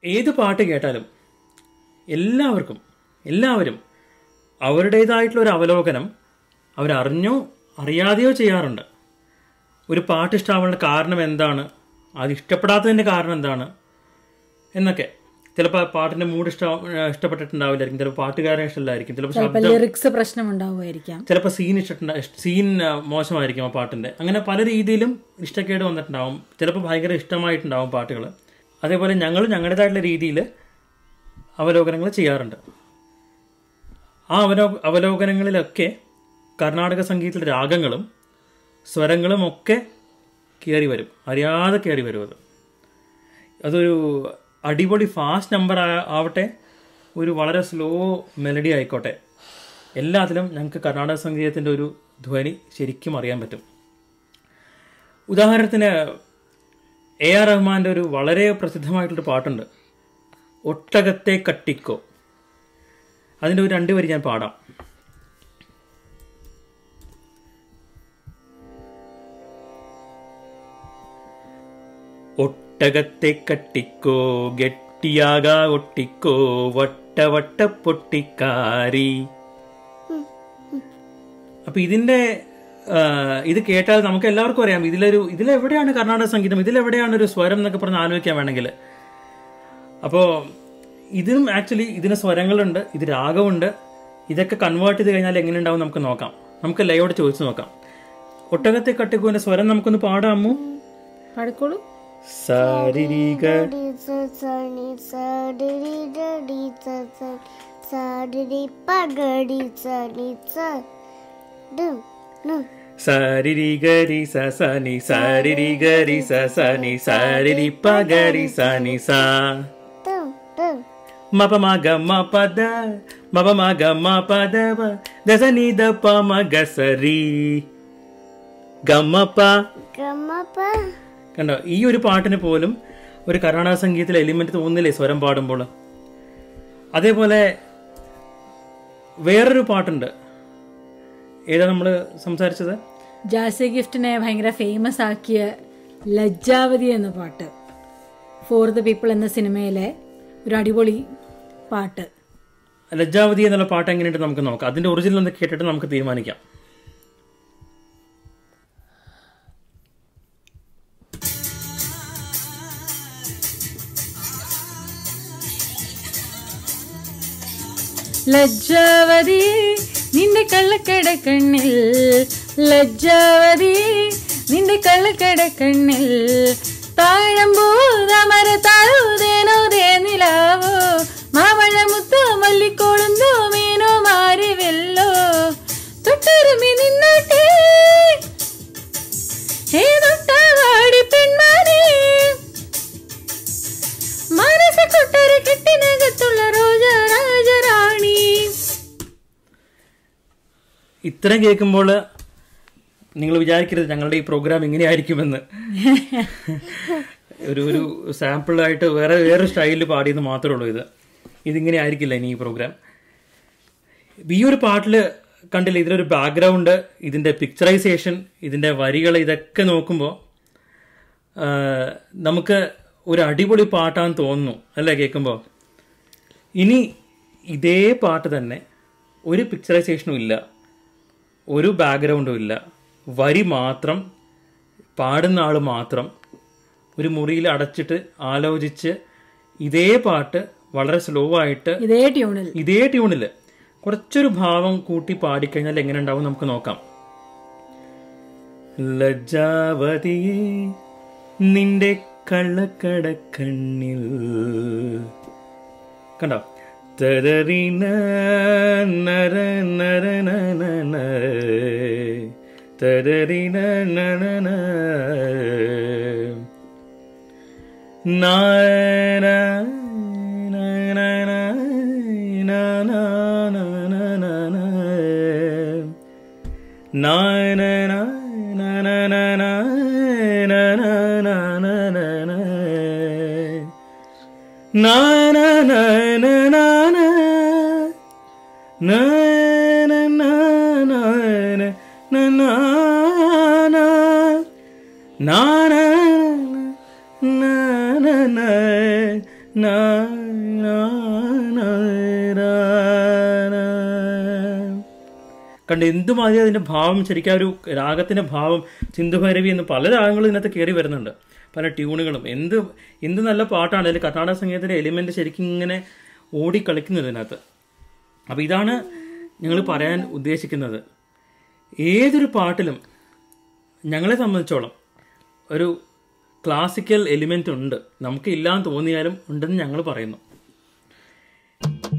ഏത് പാട്ട് കേട്ടാലും എല്ലാവർക്കും എല്ലാവരും അവരുടേതായിട്ടുള്ള ഒരു അവലോകനം അവരറിഞ്ഞോ അറിയാതെയോ ചെയ്യാറുണ്ട് ഒരു പാട്ട് ഇഷ്ടമാവാനുള്ള കാരണം എന്താണ് അത് ഇഷ്ടപ്പെടാത്തതിൻ്റെ കാരണം എന്താണ് എന്നൊക്കെ ചിലപ്പോൾ പാട്ടിൻ്റെ മൂഡ് ഇഷ്ട ഇഷ്ടപ്പെട്ടിട്ടുണ്ടാവില്ലായിരിക്കും ചിലപ്പോൾ പാട്ടുകാരനെ ഇഷ്ടമില്ലായിരിക്കും ചിലപ്പോൾ ചിലപ്പോൾ ശബ്ദം ലിറിക്സ് പ്രശ്നം ഉണ്ടാവുമായിരിക്കാം ചിലപ്പോൾ സീൻ ഇഷ്ട സീൻ ആ, മോശമായിരിക്കും ആ പാട്ടിൻ്റെ അങ്ങനെ പല രീതിയിലും ഇഷ്ടക്കേട് വന്നിട്ടുണ്ടാവും ചിലപ്പോൾ ഭയങ്കര ഇഷ്ടമായിട്ടുണ്ടാവും പാട്ടുകൾ അതേപോലെ ഞങ്ങൾ ഞങ്ങളുടേതായിട്ടുള്ള രീതിയിൽ അവലോകനങ്ങൾ ചെയ്യാറുണ്ട് ആ അവലോ അവലോകനങ്ങളിലൊക്കെ കർണാടക സംഗീതത്തിലെ രാഗങ്ങളും സ്വരങ്ങളും ഒക്കെ കയറി വരും അറിയാതെ കയറി വരും അത് അതൊരു അടിപൊളി ഫാസ്റ്റ് നമ്പർ ആവട്ടെ ഒരു വളരെ സ്ലോ മെലഡി ആയിക്കോട്ടെ എല്ലാത്തിലും ഞങ്ങൾക്ക് കർണാടക സംഗീതത്തിൻ്റെ ഒരു ധ്വനി ശരിക്കും അറിയാൻ പറ്റും ഉദാഹരണത്തിന് എ ആർ റഹ്മാൻ്റെ ഒരു വളരെ പ്രസിദ്ധമായിട്ടുള്ളൊരു പാട്ടുണ്ട് ഒട്ടകത്തെ കട്ടിക്കോ അതിൻ്റെ ഒരു രണ്ട് വരി ഞാൻ പാടാം ഒട്ടകത്തെ കട്ടിക്കോ ഗട്ടിയാക ഒട്ടിക്കോ വട്ട വട്ട പൊട്ടിക്കാരി അപ്പൊ ഇതിന്റെ ആ, ഇത് കേട്ടാൽ നമുക്ക് എല്ലാവർക്കും അറിയാം ഇതിലൊരു ഇതിലെവിടെയാണ് കർണാടക സംഗീതം ഇതിലെവിടെയാണ് ഒരു സ്വരം എന്നൊക്കെ പറഞ്ഞ് ആലോചിക്കാൻ വേണമെങ്കിൽ അപ്പോൾ ഇതിനും ആക്ച്വലി ഇതിന് സ്വരങ്ങളുണ്ട് ഇത് രാഗമുണ്ട് ഇതൊക്കെ കൺവേർട്ട് ചെയ്ത് കഴിഞ്ഞാൽ എങ്ങനെ ഉണ്ടാവും നമുക്ക് നോക്കാം നമുക്ക് ലയോട് ചോദിച്ചു നോക്കാം ഒട്ടകത്തെ കട്ടിക്കുവിന്റെ സ്വരം നമുക്കൊന്ന് പാടാമോ പാടിക്കോളൂ സാരിക സണി സടി ഡടി സടി പഗടി സണി സ ഡു നു സാരിരി ഗരി സ സനി സാരിരി ഗരി സ സനി സാരിരി പഗരി സനി സാ തു തു മപ മഗ മ പദ മപ മഗ മ പദ പ ദസ നി ദ പ മഗ സരി ഗമ പ ഗമപ കണ്ടോ ഈ ഒരു പാട്ടിന് പോലും ഒരു കർണാടക സംഗീതത്തിലെ എലിമെന്റ് തോന്നുന്നില്ലേ സ്വരം പാടുമ്പോൾ അതേപോലെ വേറൊരു പാട്ടുണ്ട് ഏതാ നമ്മൾ സംസാരിച്ചത് ജാസി ഗിഫ്റ്റിനെ ഭയങ്കര ഫേമസ് ആക്കിയ ലജ്ജാവതി എന്ന പാട്ട് ഫോർ ദ പീപ്പിൾ എന്ന സിനിമയിലെ ഒരു അടിപൊളി പാട്ട് ലജ്ജാവതി എന്നുള്ള പാട്ട് എങ്ങനെയുണ്ട് നമുക്ക് നോക്കാം അതിന്റെ ഒറിജിനൽ ഒന്ന് കേട്ടിട്ട് നമുക്ക് തീരുമാനിക്കാം ലജ്ജാവതി നിന്റെ കള്ളക്കട കണ്ണിൽ ലജ്ജാവതി നിന്റെ കള്ളക്കട കണ്ണിൽ താഴമ്പൂ തമര താഴുതേനോ തേനിലാവോ മാവഴ മുത്തോ മല്ലിക്കോളുന്തോ മീനോ മാറി വെല്ലോ തൊട്ടൊരുമി നിന്നോട്ടെ ഏതൊട്ടാടി പെൺമാനേ മനസ്സ കൊട്ടര കെട്ടിനകത്തുള്ള റോജ രാജറാണി ഇത്രയും കേൾക്കുമ്പോൾ നിങ്ങൾ വിചാരിക്കരുത് ഞങ്ങളുടെ ഈ പ്രോഗ്രാം ഇങ്ങനെയായിരിക്കുമെന്ന് ഒരു ഒരു സാമ്പിളായിട്ട് വേറെ വേറെ സ്റ്റൈലിൽ പാടിയെന്ന് മാത്രമേ ഉള്ളൂ ഇത് ഇതിങ്ങനെ ആയിരിക്കില്ല ഇനി ഈ പ്രോഗ്രാം ഈ ഒരു പാട്ടിൽ കണ്ടില്ല ഇതിലൊരു ബാക്ക്ഗ്രൗണ്ട് ഇതിൻ്റെ പിക്ചറൈസേഷൻ ഇതിൻ്റെ വരികൾ ഇതൊക്കെ നോക്കുമ്പോൾ നമുക്ക് ഒരു അടിപൊളി പാട്ടാന്ന് തോന്നുന്നു അല്ലേ കേൾക്കുമ്പോൾ ഇനി ഇതേ പാട്ട് തന്നെ ഒരു പിക്ചറൈസേഷനും ഇല്ല ഒരു ബാക്ക്ഗ്രൗണ്ടും ഇല്ല വരി മാത്രം പാടുന്ന ആൾ മാത്രം ഒരു മുറിയിൽ അടച്ചിട്ട് ആലോചിച്ച് ഇതേ പാട്ട് വളരെ സ്ലോ ആയിട്ട് ഇതേ ട്യൂണിൽ ഇതേ ട്യൂണിൽ കുറച്ചൊരു ഭാവം കൂട്ടി പാടിക്കഴിഞ്ഞാൽ എങ്ങനെ ഉണ്ടാവും നമുക്ക് നോക്കാം ലജ്ജാവതി നിന്റെ കള്ളക്കട കണ്ണിൽ കണ്ടോ തരറിന നര നര നന തരറിന നന നാര നാ, നാ, നാ, രാ, രാ. കണ്ട് എന്തുമാതിരി അതിൻ്റെ ഭാവം ശരിക്കും ആ ഒരു രാഗത്തിൻ്റെ ഭാവം സിന്ധുഭൈരവി എന്ന് പല രാഗങ്ങളും ഇതിനകത്ത് കയറി വരുന്നുണ്ട് പല ട്യൂണുകളും എന്ത് എന്ത് നല്ല പാട്ടാണ് അതിൽ കർണാടക സംഗീതത്തിൻ്റെ എലിമെൻ്റ് ശരിക്കും ഇങ്ങനെ ഓടിക്കളിക്കുന്നത് ഇതിനകത്ത് അപ്പോൾ ഇതാണ് ഞങ്ങൾ പറയാൻ ഉദ്ദേശിക്കുന്നത് ഏതൊരു പാട്ടിലും ഞങ്ങളെ സംബന്ധിച്ചോളം ഒരു ക്ലാസിക്കൽ എലിമെൻ്റ് ഉണ്ട് നമുക്ക് ഇല്ലാന്ന് തോന്നിയാലും ഉണ്ടെന്ന് ഞങ്ങൾ പറയുന്നു